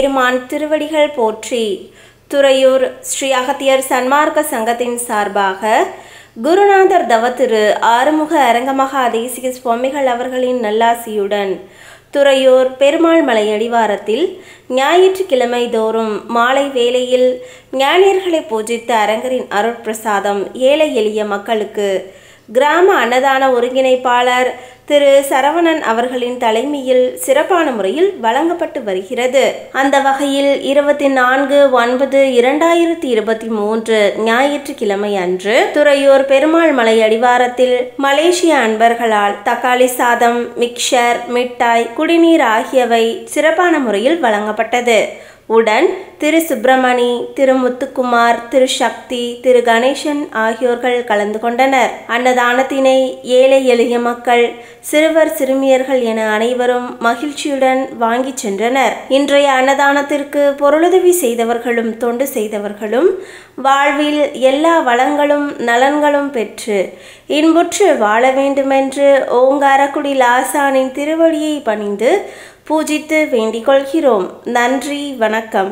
எம்பெருமான் திருவடிகள் போற்றி துறையூர் ஸ்ரீ அகத்தியர் சன்மார்க்க சங்கத்தின் சார்பாக குருநாதர் தவத்திரு ஆறுமுக அரங்கமகா தேசிக சுவாமிகள் அவர்களின் நல்லாசியுடன் துறையூர் பெருமாள் மலை அடிவாரத்தில் ஞாயிற்றுக்கிழமை தோறும் மாலை வேளையில் ஞானியர்களை பூஜித்த அரங்கரின் அருட்பிரசாதம் ஏழை எளிய மக்களுக்கு கிராம அன்னதான ஒருங்கிணைப்பாளர் திரு சரவணன் அவர்களின் தலைமையில் சிறப்பான முறையில் வழங்கப்பட்டு வருகிறது அந்த வகையில் இருபத்தி நான்கு ஒன்பது இரண்டாயிரத்தி இருபத்தி மூன்று ஞாயிற்றுக்கிழமை அன்று துறையூர் பெருமாள் மலை அடிவாரத்தில் மலேசிய அன்பர்களால் தக்காளி சாதம் மிக்சர் மிட்டாய் குடிநீர் ஆகியவை சிறப்பான முறையில் வழங்கப்பட்டது உடன் திரு சுப்பிரமணி திரு முத்துக்குமார் திரு சக்தி திரு கணேசன் ஆகியோர்கள் கலந்து கொண்டனர் அன்னதானத்தினை ஏழை எளிய மக்கள் சிறுவர் சிறுமியர்கள் என அனைவரும் மகிழ்ச்சியுடன் வாங்கி சென்றனர் இன்றைய அன்னதானத்திற்கு பொருளுதவி செய்தவர்களும் தொண்டு செய்தவர்களும் வாழ்வில் எல்லா வளங்களும் நலன்களும் பெற்று இன்புற்று வாழ வேண்டுமென்று ஓங்காரக்குடி லாசானின் திருவடியை பணிந்து பூஜித்து வேண்டிக் கொள்கிறோம் நன்றி வணக்கம்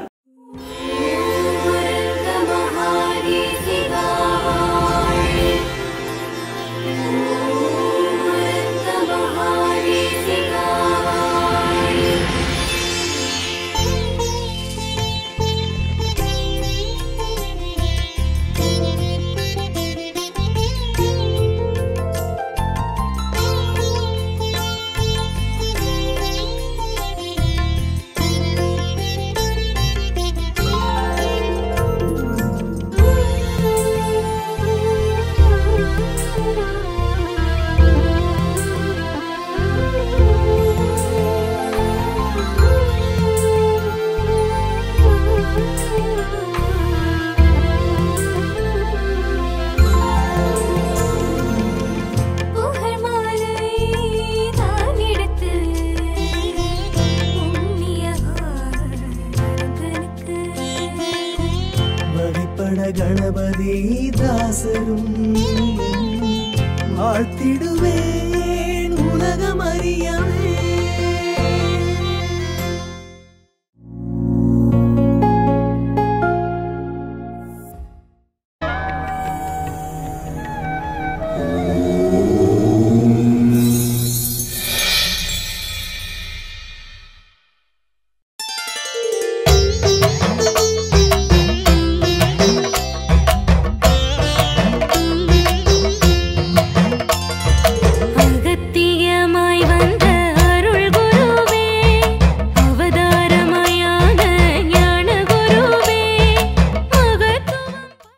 புகழ் மாலை தான் எடுத்து புண்ணியவான்களுக்கு வழிபட கணபதி தாசரும் வாழ்த்திடுவேன் உலகம் அறியவே